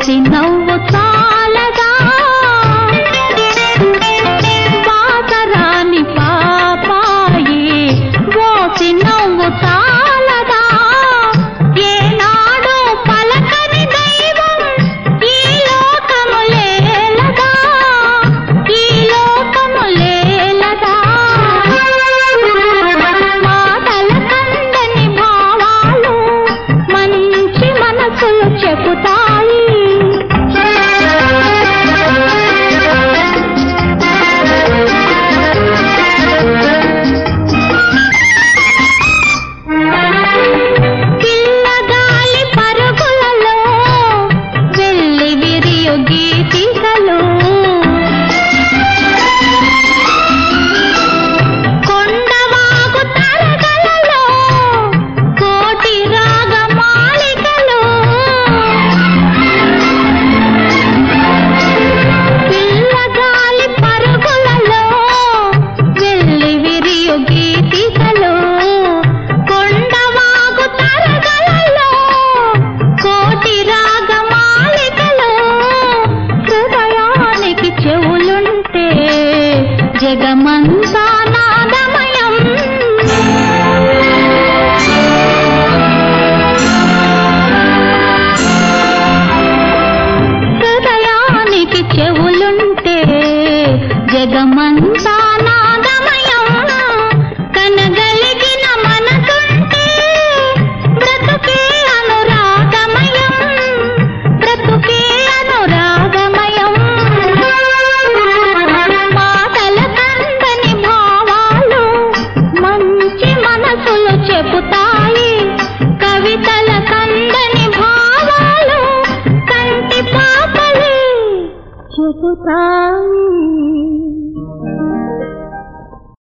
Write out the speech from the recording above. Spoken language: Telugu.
ఓసి నవ్వు చాలదా పాతరాని పాపాయి ఓసి నవ్వు చాలదా ఏనాడు పలకని దైవం ఈ లోకము లేలదా ఈ లోకము లేలదా మాటల కందని భావాలు మంచి మనసులు చెబుతాయి పిల్లగాలి పరుగులలో వెళ్ళి విరియు గీతికలు కొండవాగు తరగలలో కోటి రాగమాలికలు పిల్లగాలి పరుగులలో వెళ్ళి విరియు గీతికలు కొండవాగు తరగలలో కోటి రాగమాలికలు హృదయానికి చెవులుంటే జగమంతా నాదమయం హృదయానికి చెవులుంటే జగమంతా నాదమయం కనగలిగిన మనసుంటే బ్రతుకే అనురాగమయం బ్రతుకే అనురాగమయం మాటల కందని భావాలు మంచి మనసులు చెబుతాయి కవితల కందని భావాలు కంటి పాపలే చెబుతాయి